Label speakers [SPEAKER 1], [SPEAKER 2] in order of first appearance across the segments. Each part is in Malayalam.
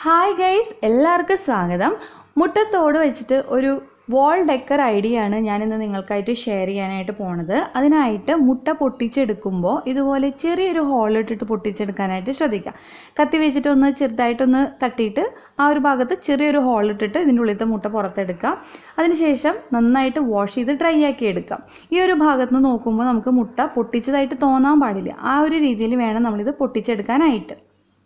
[SPEAKER 1] ഹായ് ഗൈസ് എല്ലാവർക്കും സ്വാഗതം മുട്ടത്തോട് വെച്ചിട്ട് ഒരു വാൾ ഡെക്കർ ഐഡിയ ആണ് ഞാനിന്ന് നിങ്ങൾക്കായിട്ട് ഷെയർ ചെയ്യാനായിട്ട് പോണത് അതിനായിട്ട് മുട്ട പൊട്ടിച്ചെടുക്കുമ്പോൾ ഇതുപോലെ ചെറിയൊരു ഹോൾ ഇട്ടിട്ട് പൊട്ടിച്ചെടുക്കാനായിട്ട് ശ്രദ്ധിക്കുക കത്തി വെച്ചിട്ട് ഒന്ന് ചെറുതായിട്ടൊന്ന് തട്ടിയിട്ട് ആ ഒരു ഭാഗത്ത് ചെറിയൊരു ഹോൾ ഇട്ടിട്ട് ഇതിൻ്റെ ഉള്ളിലത്തെ മുട്ട പുറത്തെടുക്കാം അതിനുശേഷം നന്നായിട്ട് വാഷ് ചെയ്ത് ഡ്രൈ ആക്കി എടുക്കാം ഈ ഒരു ഭാഗത്ത് നിന്ന് നോക്കുമ്പോൾ നമുക്ക് മുട്ട പൊട്ടിച്ചതായിട്ട് തോന്നാൻ പാടില്ല ആ ഒരു രീതിയിൽ വേണം നമ്മളിത് പൊട്ടിച്ചെടുക്കാനായിട്ട്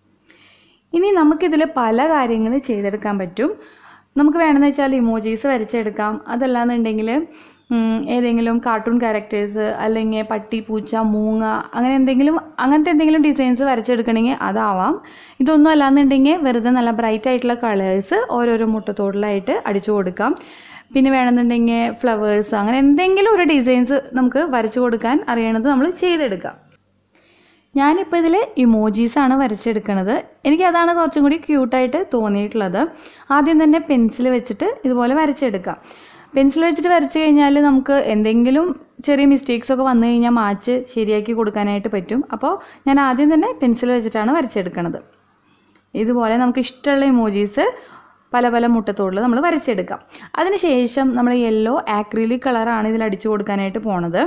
[SPEAKER 1] ഇനി നമുക്കിതിൽ പല കാര്യങ്ങൾ ചെയ്തെടുക്കാൻ പറ്റും നമുക്ക് വേണമെന്ന് വെച്ചാൽ ഇമോജീസ് വരച്ചെടുക്കാം അതല്ലാന്നുണ്ടെങ്കിൽ ഉം, ഏതെങ്കിലും കാർട്ടൂൺ ക്യാരക്ടേഴ്സ് അല്ലെങ്കിൽ പട്ടി പൂച്ച മൂങ്ങ അങ്ങനെ എന്തെങ്കിലും അങ്ങനത്തെ എന്തെങ്കിലും ഡിസൈൻസ് വരച്ചെടുക്കണമെങ്കിൽ അതാവാം ഇതൊന്നും അല്ലാന്നുണ്ടെങ്കിൽ വെറുതെ നല്ല ബ്രൈറ്റ് ആയിട്ടുള്ള കളേഴ്സ് ഓരോരോ മുട്ടത്തോടിലായിട്ട് അടിച്ചു കൊടുക്കാം പിന്നെ വേണമെന്നുണ്ടെങ്കിൽ ഫ്ലവേഴ്സ് അങ്ങനെ എന്തെങ്കിലും ഒരു ഡിസൈൻസ് നമുക്ക് വരച്ചു കൊടുക്കാൻ അറിയണത് നമ്മൾ ചെയ്തെടുക്കാം ഞാനിപ്പോൾ ഇതിൽ ഇമോജീസാണ് വരച്ചെടുക്കണത് എനിക്കതാണ് കുറച്ചും കൂടി ക്യൂട്ടായിട്ട് തോന്നിയിട്ടുള്ളത് ആദ്യം തന്നെ പെൻസിൽ വെച്ചിട്ട് ഇതുപോലെ വരച്ചെടുക്കാം പെൻസിൽ വെച്ചിട്ട് വരച്ച് കഴിഞ്ഞാൽ നമുക്ക് എന്തെങ്കിലും ചെറിയ മിസ്റ്റേക്സ് ഒക്കെ വന്നു കഴിഞ്ഞാൽ മാച്ച് ശരിയാക്കി കൊടുക്കാനായിട്ട് പറ്റും അപ്പോൾ ഞാൻ ആദ്യം തന്നെ പെൻസിൽ വെച്ചിട്ടാണ് വരച്ചെടുക്കണത് ഇതുപോലെ നമുക്ക് ഇഷ്ടമുള്ള ഇമോജീസ് പല പല മുട്ടത്തോടിൽ നമ്മൾ വരച്ചെടുക്കാം അതിനുശേഷം നമ്മൾ യെല്ലോ ആക്രിലിക് കളറാണ് ഇതിൽ അടിച്ചു കൊടുക്കാനായിട്ട് പോണത്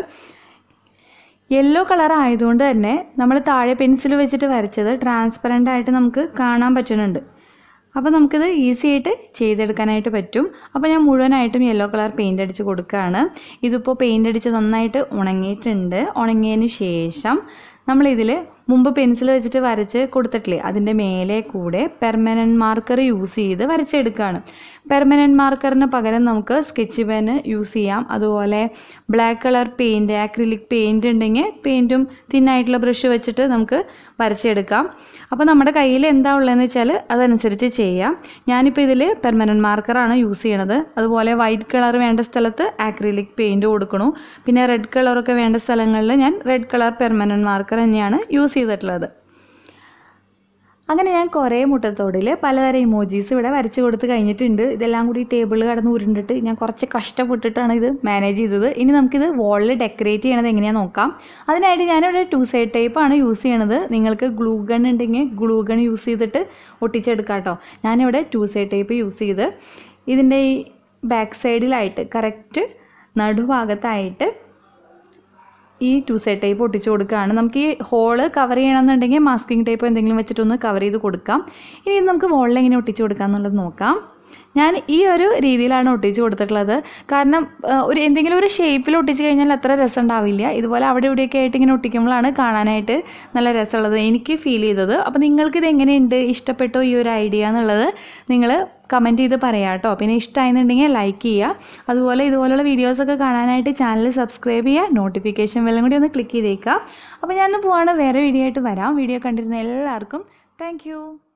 [SPEAKER 1] യെല്ലോ കളർ ആയതുകൊണ്ട് തന്നെ നമ്മൾ താഴെ പെൻസിൽ വെച്ചിട്ട് വരച്ചത് ട്രാൻസ്പെറൻ്റ് ആയിട്ട് നമുക്ക് കാണാൻ പറ്റുന്നുണ്ട് അപ്പോൾ നമുക്കിത് ഈസി ആയിട്ട് ചെയ്തെടുക്കാനായിട്ട് പറ്റും അപ്പോൾ ഞാൻ മുഴുവനായിട്ടും യെല്ലോ കളർ പെയിൻ്റ് അടിച്ച് കൊടുക്കുകയാണ് ഇതിപ്പോൾ പെയിൻ്റ് അടിച്ച് നന്നായിട്ട് ഉണങ്ങിയിട്ടുണ്ട് ഉണങ്ങിയതിന് ശേഷം നമ്മളിതിൽ മുമ്പ് പെൻസിൽ വെച്ചിട്ട് വരച്ച് കൊടുത്തിട്ടില്ലേ അതിൻ്റെ മേലെ കൂടെ പെർമനൻറ്റ് മാർക്കർ യൂസ് ചെയ്ത് വരച്ചെടുക്കുകയാണ് പെർമനൻറ്റ് മാർക്കറിന് പകരം നമുക്ക് സ്കെച്ച് പെന് യൂസ് ചെയ്യാം അതുപോലെ black colour paint acrylic paint ഉണ്ടെങ്കിൽ പെയിൻറ്റും തിന്നായിട്ടുള്ള ബ്രഷ് വെച്ചിട്ട് നമുക്ക് വരച്ചെടുക്കാം അപ്പോൾ നമ്മുടെ കയ്യിൽ എന്താ ഉള്ളതെന്ന് വെച്ചാൽ അതനുസരിച്ച് ചെയ്യാം ഞാനിപ്പോൾ ഇതിൽ പെർമനൻറ്റ് മാർക്കറാണ് യൂസ് ചെയ്യണത് അതുപോലെ വൈറ്റ് കളർ വേണ്ട സ്ഥലത്ത് ആക്രിലിക് പെയിൻറ്റ് കൊടുക്കണു പിന്നെ റെഡ് കളറൊക്കെ വേണ്ട സ്ഥലങ്ങളിൽ ഞാൻ റെഡ് കളർ പെർമനൻറ്റ് മാർക്കർ തന്നെയാണ് യൂസ് ചെയ്തിട്ടുള്ളത് അങ്ങനെ ഞാൻ കുറേ മുട്ടത്തോടിൽ പലതരം ഇമോജീസ് ഇവിടെ വരച്ച് കൊടുത്ത് കഴിഞ്ഞിട്ടുണ്ട് ഇതെല്ലാം കൂടി ടേബിളിൽ കടന്ന് ഉരുണ്ടിട്ട് ഞാൻ കുറച്ച് കഷ്ടപ്പെട്ടിട്ടാണ് ഇത് മാനേജ് ചെയ്തത് ഇനി നമുക്കിത് വാളിൽ ഡെക്കറേറ്റ് ചെയ്യണത് എങ്ങനെയാണെന്ന് നോക്കാം അതിനായിട്ട് ഞാനിവിടെ ടു സൈഡ് ടൈപ്പാണ് യൂസ് ചെയ്യണത് നിങ്ങൾക്ക് ഗ്ലൂ ഗൺ ഉണ്ടെങ്കിൽ ഗ്ലൂ ഗൺ യൂസ് ചെയ്തിട്ട് ഒട്ടിച്ചെടുക്കാം കേട്ടോ ഞാനിവിടെ ടു സൈഡ് ടൈപ്പ് യൂസ് ചെയ്ത് ഇതിൻ്റെ ഈ ബാക്ക് സൈഡിലായിട്ട് കറക്റ്റ് നടുഭാഗത്തായിട്ട് ഈ ടു സൈഡ് ടൈപ്പ് ഒട്ടിച്ചു കൊടുക്കുകയാണ് നമുക്ക് ഈ ഹോള് കവർ ചെയ്യണമെന്നുണ്ടെങ്കിൽ മാസ്കിംഗ് ടൈപ്പ് എന്തെങ്കിലും വെച്ചിട്ടൊന്ന് കവർ ചെയ്ത് കൊടുക്കാം ഇനി ഇത് നമുക്ക് വോളിൽ എങ്ങനെ ഒട്ടിച്ചു കൊടുക്കാം എന്നുള്ളത് നോക്കാം ഞാൻ ഈ ഒരു രീതിയിലാണ് ഒട്ടിച്ച് കൊടുത്തിട്ടുള്ളത് കാരണം ആ, ഒരു എന്തെങ്കിലും ഒരു ഷേപ്പിൽ ഒട്ടിച്ച് കഴിഞ്ഞാൽ അത്ര രസം ഉണ്ടാവില്ല ഇതുപോലെ അവിടെ ഇവിടെയൊക്കെ ആയിട്ട് ഇങ്ങനെ ഒട്ടിക്കുമ്പോഴാണ് കാണാനായിട്ട് നല്ല രസമുള്ളത് എനിക്ക് ഫീൽ ചെയ്തത് അപ്പോൾ നിങ്ങൾക്കിത് എങ്ങനെയുണ്ട് ഇഷ്ടപ്പെട്ടോ ഈ ഒരു ഐഡിയ എന്നുള്ളത് നിങ്ങൾ കമൻറ്റ് ചെയ്ത് പറയാം കേട്ടോ പിന്നെ ഇഷ്ടമായിരുന്നുണ്ടെങ്കിൽ ലൈക്ക് ചെയ്യുക അതുപോലെ ഇതുപോലുള്ള വീഡിയോസൊക്കെ കാണാനായിട്ട് ചാനൽ സബ്സ്ക്രൈബ് ചെയ്യുക നോട്ടിഫിക്കേഷൻ ബെല്ലും കൂടി ഒന്ന് ക്ലിക്ക് ചെയ്തേക്കുക അപ്പോൾ ഞാനൊന്ന് പോവാണ് വേറെ വീഡിയോ ആയിട്ട് വരാം വീഡിയോ കണ്ടിരുന്ന എല്ലാവർക്കും താങ്ക്